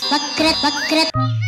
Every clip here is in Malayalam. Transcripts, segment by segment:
വക്ര വക്ര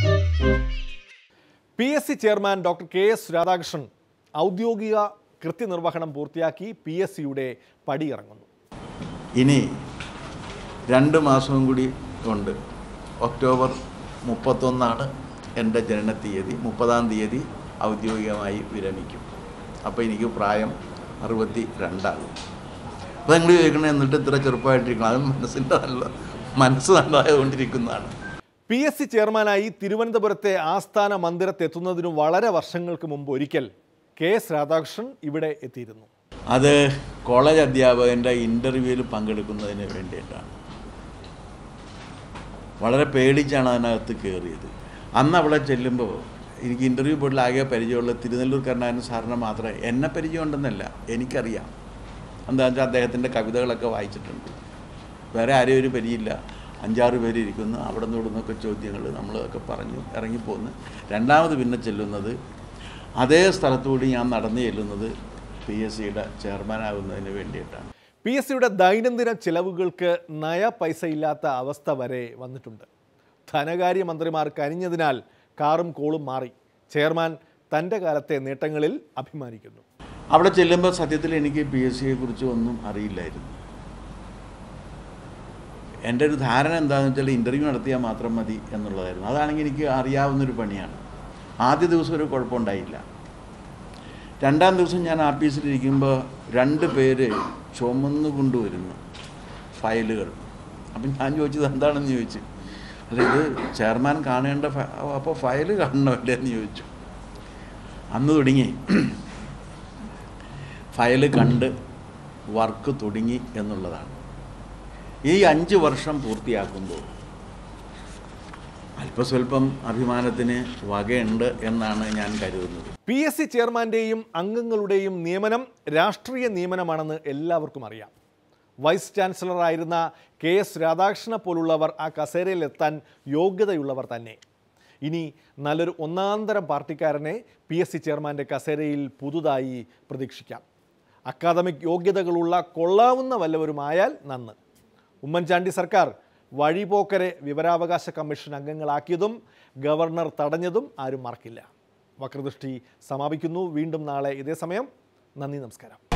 P S C chairman doctor K S Radhakrishnan ഔദ്യോഗിക കൃത്യനിർവഹണം പൂർത്തിയാക്കി പി എസ് സിയുടെ പടിയിറങ്ങുന്നു ഇനി രണ്ട് മാസവും കൂടി ഉണ്ട് ഒക്ടോബർ മുപ്പത്തൊന്നാണ് എൻ്റെ ജനന തീയതി മുപ്പതാം തീയതി ഔദ്യോഗികമായി വിരമിക്കും അപ്പോൾ എനിക്ക് പ്രായം അറുപത്തി രണ്ടാകും അപ്പോൾ നിങ്ങൾ ചോദിക്കണേ എന്നിട്ട് ഇത്ര ചെറുപ്പമായിട്ടിരിക്കണം അത് മനസ്സിൻ്റെ നല്ല മനസ്സ് നല്ലതായതുകൊണ്ടിരിക്കുന്നതാണ് പി എസ് സി ചെയർമാനായി തിരുവനന്തപുരത്തെ ആസ്ഥാന മന്ദിരത്തെത്തുന്നതിന് വളരെ വർഷങ്ങൾക്ക് മുമ്പ് ഒരിക്കൽ കെ എസ് രാധാകൃഷ്ണൻ ഇവിടെ എത്തിയിരുന്നു അത് കോളേജ് അധ്യാപകൻ്റെ ഇൻ്റർവ്യൂവിൽ പങ്കെടുക്കുന്നതിന് വേണ്ടിയിട്ടാണ് വളരെ പേടിച്ചാണ് അതിനകത്ത് കയറിയത് അന്ന് അവിടെ ചെല്ലുമ്പോൾ എനിക്ക് ഇൻ്റർവ്യൂ പോയിട്ട് ആകെ പരിചയമുള്ള തിരുനെല്ലൂർ കരുണാകരൻ സാറിനെ മാത്രമേ എന്നെ പരിചയമുണ്ടെന്നല്ല എനിക്കറിയാം എന്താ വെച്ചാൽ അദ്ദേഹത്തിൻ്റെ കവിതകളൊക്കെ വായിച്ചിട്ടുണ്ട് വേറെ ആരെയും ഒരു പരിചയമില്ല അഞ്ചാറ് പേര് ഇരിക്കുന്നു അവിടെ നിന്ന് ഇവിടെ നിന്നൊക്കെ ചോദ്യങ്ങൾ നമ്മളൊക്കെ പറഞ്ഞു ഇറങ്ങിപ്പോന്ന് രണ്ടാമത് പിന്നെ ചെല്ലുന്നത് അതേ സ്ഥലത്തുകൂടി ഞാൻ നടന്നു ചെല്ലുന്നത് പി എസ് സിയുടെ ചെയർമാനാകുന്നതിന് വേണ്ടിയിട്ടാണ് പി എസ് സിയുടെ ദൈനംദിന ചിലവുകൾക്ക് നയ പൈസ ഇല്ലാത്ത അവസ്ഥ വരെ വന്നിട്ടുണ്ട് ധനകാര്യമന്ത്രിമാർ കനിഞ്ഞതിനാൽ കാറും കോളും മാറി ചെയർമാൻ തൻ്റെ കാലത്തെ നേട്ടങ്ങളിൽ അഭിമാനിക്കുന്നു അവിടെ ചെല്ലുമ്പോൾ സത്യത്തിൽ എനിക്ക് പി എസ് സിയെ കുറിച്ച് ഒന്നും അറിയില്ലായിരുന്നു എൻ്റെ ഒരു ധാരണ എന്താണെന്ന് വെച്ചാൽ ഇൻ്റർവ്യൂ നടത്തിയാൽ മാത്രം മതി എന്നുള്ളതായിരുന്നു അതാണെങ്കിൽ എനിക്ക് അറിയാവുന്നൊരു പണിയാണ് ആദ്യ ദിവസം ഒരു കുഴപ്പമുണ്ടായില്ല രണ്ടാം ദിവസം ഞാൻ ആഫീസിലിരിക്കുമ്പോൾ രണ്ട് പേര് ചുമന്ന് കൊണ്ടുവരുന്നു ഫയലുകൾ അപ്പം ഞാൻ ചോദിച്ചത് എന്താണെന്ന് ചോദിച്ചു അല്ല ഇത് ചെയർമാൻ കാണേണ്ട ഫ- അപ്പോൾ ഫയൽ കാണണമല്ലേ എന്ന് ചോദിച്ചു അന്ന് തുടങ്ങി ഫയൽ കണ്ട് വർക്ക് തുടങ്ങി എന്നുള്ളതാണ് ഈ അഞ്ച് വർഷം പൂർത്തിയാക്കുമ്പോൾ അല്പസ്വല്പം അഭിമാനത്തിന് വകയുണ്ട് എന്നാണ് ഞാൻ കരുതുന്നത് പി എസ് സി ചെയർമാൻ്റെയും അംഗങ്ങളുടെയും നിയമനം രാഷ്ട്രീയ നിയമനമാണെന്ന് എല്ലാവർക്കും അറിയാം വൈസ് ചാൻസലറായിരുന്ന കെ എസ് രാധാകൃഷ്ണനെ പോലുള്ളവർ ആ കസേരയിൽ എത്താൻ യോഗ്യതയുള്ളവർ തന്നെ ഇനി നല്ലൊരു ഒന്നാന്തരം പാർട്ടിക്കാരനെ പി എസ് സി ചെയർമാൻ്റെ കസേരയിൽ പുതുതായി പ്രതീക്ഷിക്കാം അക്കാദമിക് യോഗ്യതകളുള്ള കൊള്ളാവുന്ന വല്ലവരുമായാൽ നന്ന് ഉമ്മൻചാണ്ടി സർക്കാർ വഴിപോക്കരെ വിവരാവകാശ കമ്മീഷൻ അംഗങ്ങളാക്കിയതും ഗവർണർ തടഞ്ഞതും ആരും മറക്കില്ല വക്രദൃഷ്ടി സമാപിക്കുന്നു വീണ്ടും നാളെ ഇതേ സമയം നന്ദി നമസ്കാരം